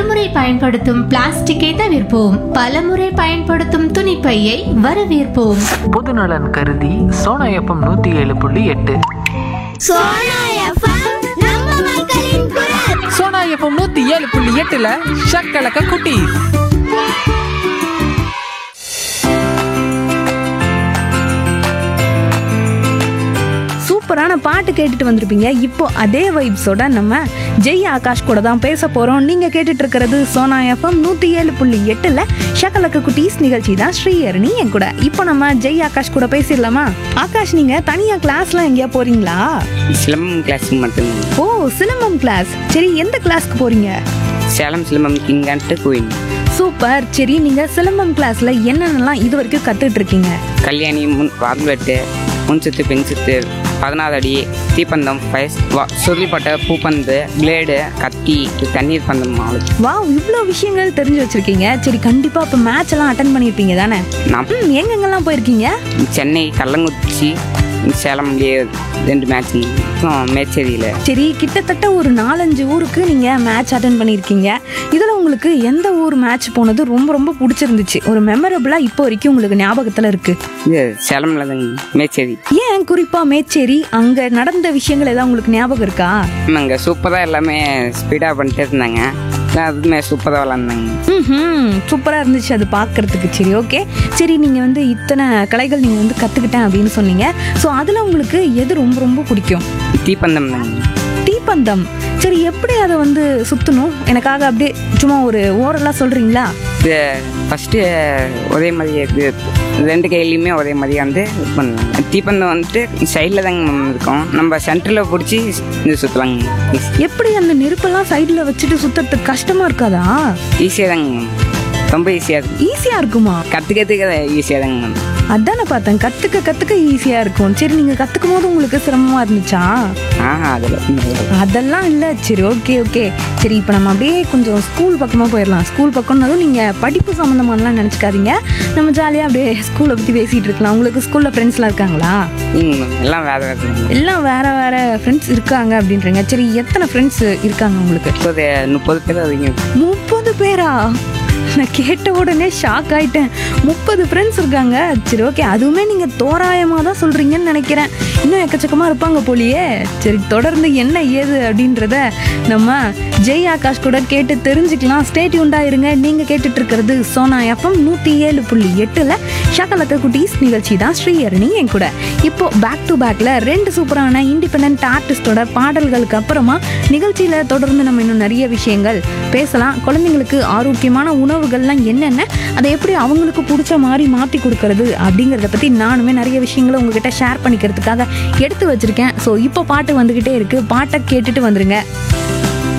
ஒருமுறை பயன்படுத்தும் பிளாஸ்டிக்கை தவிர்ப்போம் பலமுறை பயன்படுத்தும் துணிப்பையை வரவேற்போம் பொதுநலன் கருதி சோனா எஃப்எம் நூற்றி ஏழு புள்ளி எட்டு சோனா எஃப்எம் நம்ம மக்களின் குரல் சோனா எஃப்எம் நூத்தி ஏழு புள்ளி எட்டுல ஷக்கலக்க குட்டி சூப்பரான பாட்டு கேட்டுட்டு வந்திருப்பீங்க இப்போ அதே வைப்ஸோட நம்ம ஜெய் ஆகாஷ் கூட தான் பேச போறோம் நீங்க கேட்டுட்டு இருக்கிறது சோனா எஃப்எம் நூத்தி ஏழு புள்ளி எட்டுல ஷக்கலக்க குட்டீஸ் நிகழ்ச்சி தான் ஸ்ரீஹரணி என் கூட இப்போ நம்ம ஜெய் ஆகாஷ் கூட பேசிடலாமா ஆகாஷ் நீங்க தனியா கிளாஸ்லாம் எங்கேயா போறீங்களா சிலம்பம் கிளாஸுக்கு மட்டும் ஓ சிலம்பம் கிளாஸ் சரி எந்த கிளாஸ்க்கு போறீங்க Salem silambam king and queen super சரி நீங்க சிலம்பம் கிளாஸ்ல என்னென்னலாம் இது வரைக்கும் கத்துட்டு இருக்கீங்க கல்யாணி முன் வால்வெட்டு முன் சுத்து பின் சுத்து பதினாறு அடி தீப்பந்தம் ஃபயஸ் வா சுருள்பட்ட பூப்பந்து பிளேடு கத்தி தண்ணீர் பந்தம் அவ்வளவு. வாவ் இவ்வளோ விஷயங்கள் தெரிஞ்சு வச்சிருக்கீங்க சரி கண்டிப்பா இப்போ மேட்ச் எல்லாம் அட்டன் பண்ணியிருப்பீங்க தானே நான் ம் எங்கெங்கெல்லாம் போயிருக்கீங்க சென்னை கள்ளங்குறிச்சி சேலம்லேயே ரெண்டு மேட்ச் மேச்சேரியில் சரி கிட்டத்தட்ட ஒரு நாலஞ்சு ஊருக்கு நீங்க மேட்ச் அட்டன் பண்ணியிருக்கீங்க இதுல உங்களுக்கு எந்த ஊர் மேட்ச் போனது ரொம்ப ரொம்ப பிடிச்சிருந்துச்சு ஒரு மெமரபிளா இப்போ வரைக்கும் உங்களுக்கு ஞாபகத்துல இருக்கு இது சேலமில் தாங்க மேச்சேரி ஏன் குறிப்பா மேச்சேரி அங்க நடந்த விஷயங்கள் ஏதாவது உங்களுக்கு ஞாபகம் இருக்கா அங்கே சூப்பராக எல்லாமே ஸ்பீடாக பண்ணிட்டே இருந்தாங்க எல்லாம் அதுவுமே சூப்பராக விளாண்டாங்க ம் சூப்பரா இருந்துச்சு அது பார்க்கறதுக்கு சரி ஓகே சரி நீங்க வந்து இத்தனை கலைகள் நீங்க வந்து கத்துக்கிட்டேன் அப்படின்னு சொன்னீங்க ஸோ அதுல உங்களுக்கு எது ரொம்ப ரொம்ப பிடிக்கும் தீப்பந்தம் தாங்க தீப்பந்தம் சரி எப்படி அதை வந்து சுத்தணும் எனக்காக அப்படியே சும்மா ஒரு ஓரலா சொல்றீங்களா இது ஃபஸ்ட்டு ஒரே மாதிரி இது ரெண்டு கையிலையுமே ஒரே மாதிரி வந்து இது பண்ணலாம் தீப்பந்தம் வந்துட்டு சைடில் தாங்க மேம் இருக்கும் நம்ம சென்டரில் பிடிச்சி இது சுற்றலாங்க எப்படி அந்த நெருப்பெல்லாம் சைடுல வச்சுட்டு சுத்தறதுக்கு கஷ்டமா இருக்காதா ஈஸியாக தாங்க மேம் ரொம்ப ஈஸியாக இருக்கும் ஈஸியா இருக்குமா கற்றுக்கிறதுக்கு ஈஸியாக தாங்க மேம் அதானே பார்த்தேன் கத்துக்க கத்துக்க ஈஸியா இருக்கும் சரி நீங்க கத்துக்கும் போது உங்களுக்கு சிரமமா இருந்துச்சா ஆஹா அதில் அதெல்லாம் இல்ல சரி ஓகே ஓகே சரி இப்போ நம்ம அப்படியே கொஞ்சம் ஸ்கூல் பக்கமா போயிடலாம் ஸ்கூல் பக்கம்னாலும் நீங்க படிப்பு சம்மந்தமானலாம் நினைச்சுக்காதீங்க நம்ம ஜாலியா அப்படியே ஸ்கூலை பத்தி பேசிட்டு இருக்கலாம் உங்களுக்கு ஸ்கூல்ல ஃப்ரெண்ட்ஸ்லாம் இருக்காங்களா ம் எல்லாம் வேறு வேறு எல்லாம் வேற வேற ஃப்ரெண்ட்ஸ் இருக்காங்க அப்படின்றீங்க சரி எத்தனை ஃப்ரெண்ட்ஸ் இருக்காங்க உங்களுக்கு முப்பது முப்பது பேர் அதிகம் முப்பது பேரா நான் கேட்ட உடனே ஷாக் ஆயிட்டேன் முப்பது ஃப்ரெண்ட்ஸ் இருக்காங்க சரி ஓகே அதுவுமே நீங்க தோராயமா தான் சொல்றீங்கன்னு நினைக்கிறேன் இன்னும் எக்கச்சக்கமா இருப்பாங்க போலியே சரி தொடர்ந்து என்ன ஏது அப்படின்றத நம்ம ஜெய் ஆகாஷ் கூட கேட்டு தெரிஞ்சுக்கலாம் ஸ்டேட் இருங்க நீங்க கேட்டுட்டு இருக்கிறது சோனா எஃப்எம் நூத்தி ஏழு புள்ளி எட்டுல ஷகலக்க குட்டீஸ் நிகழ்ச்சி தான் ஸ்ரீஹரணி என் கூட இப்போ பேக் டு பேக்ல ரெண்டு சூப்பரான இண்டிபெண்ட் ஆர்டிஸ்டோட பாடல்களுக்கு அப்புறமா நிகழ்ச்சியில தொடர்ந்து நம்ம இன்னும் நிறைய விஷயங்கள் பேசலாம் குழந்தைங்களுக்கு ஆரோக்கியமான உணவுகள்லாம் என்னென்ன அதை எப்படி அவங்களுக்கு பிடிச்ச மாதிரி மாற்றி கொடுக்கறது அப்படிங்கிறத பற்றி நானுமே நிறைய விஷயங்களை உங்ககிட்ட ஷேர் பண்ணிக்கிறதுக்காக எடுத்து வச்சிருக்கேன் ஸோ இப்போ பாட்டு வந்துக்கிட்டே இருக்கு பாட்டை கேட்டுட்டு வந்துருங்க